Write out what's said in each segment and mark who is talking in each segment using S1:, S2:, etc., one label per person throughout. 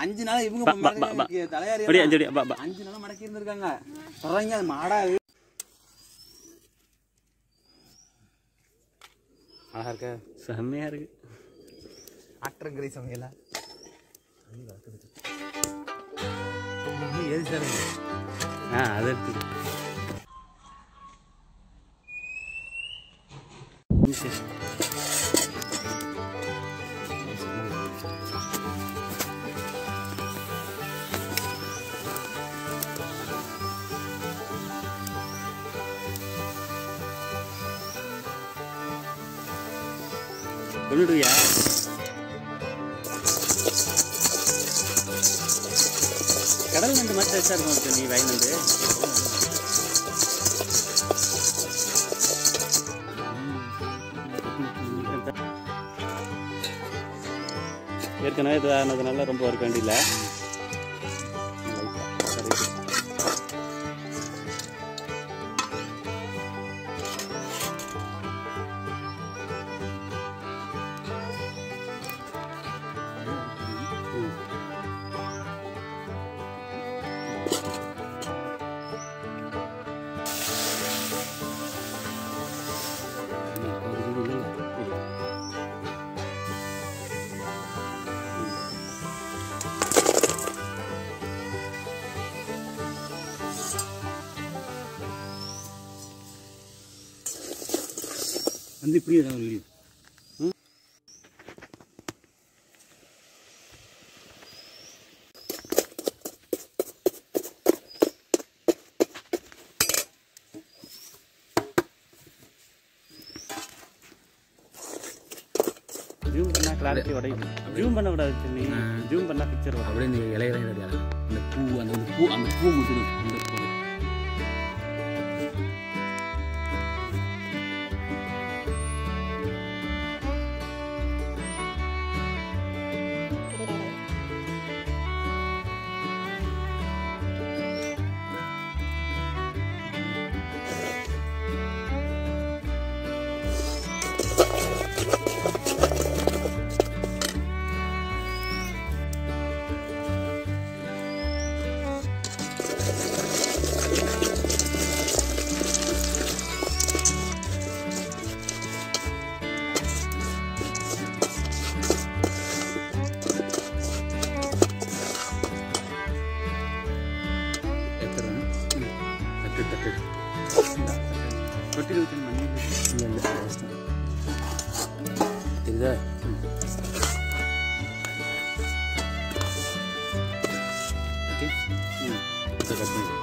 S1: அஞ்சு நாள் இவங்க
S2: பா, பா, பா, பா.
S1: தலையாரி
S2: அப்படியே அஞ்சு அடி பா பா
S1: அஞ்சு நாள் மடக்கி இருந்திருக்காங்க சொல்றாங்க அது மாடா இது. அழகா இருக்க
S2: செம்மையா இருக்கு
S1: ஆக்டருங்கிற சமையல ஏது சார்
S2: ஆ அது எடுத்து சொல்லிடுவியா கடல் நண்டு மாதிரி டேஸ்டாக இருக்கும் ஒருத்தர் நீ வாங்கி வந்து ஏற்கனவே இது ஆனதுனால ரொம்ப வறுக்க வேண்டியதில்லை
S1: வந்து இப்படி ஏதாவது வீடியோ
S2: ஜூம் பண்ணா கிளாரிட்டி உடையுது ஜூம் பண்ண கூடாது நீ ஜூம் பண்ணா பிக்சர் வரும்
S1: அப்படியே இந்த இலையில ரெடியாக அந்த பூ அந்த ஒரு பூ அந்த பூ மட்டும் அந்த பூ எடுத்துறேன் தட்டு தட்டு
S2: தொட்டி ஊற்றி மண்ணி
S1: இல்லை இல்லை தெரியுதா ஓகே
S2: ம்
S1: இதை கட் பண்ணி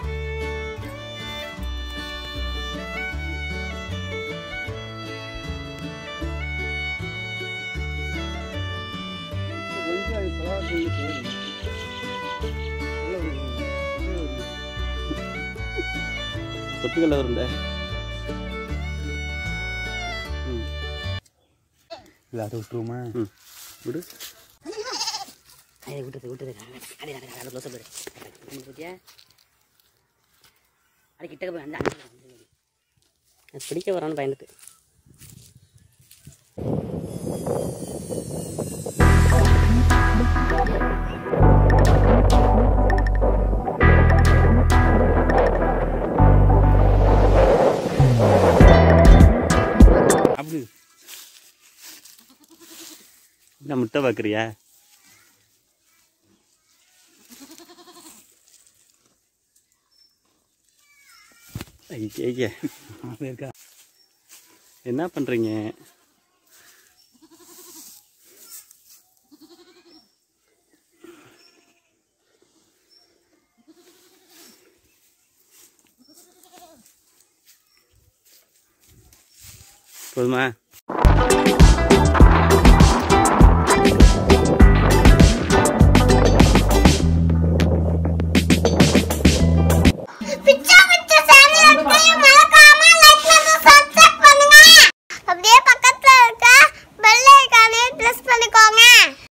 S2: தொட்டுக்கல்ல வருண்ட ம்
S1: இல்லை அதை விட்டுருவோமா
S2: ம் விடு
S3: அதை விட்டுறது விட்டுறது அதே அதை அதை க்ளோஸ் போயிடு போட்டியா அது கிட்டக்க போய் அந்த அது பிடிக்க வரான்னு பயந்துட்டு
S1: அப்படி
S2: என்ன முட்டை பார்க்குறியா ஐயே ஐயே
S1: அது இருக்கா
S2: என்ன பண்ணுறீங்க போதுமா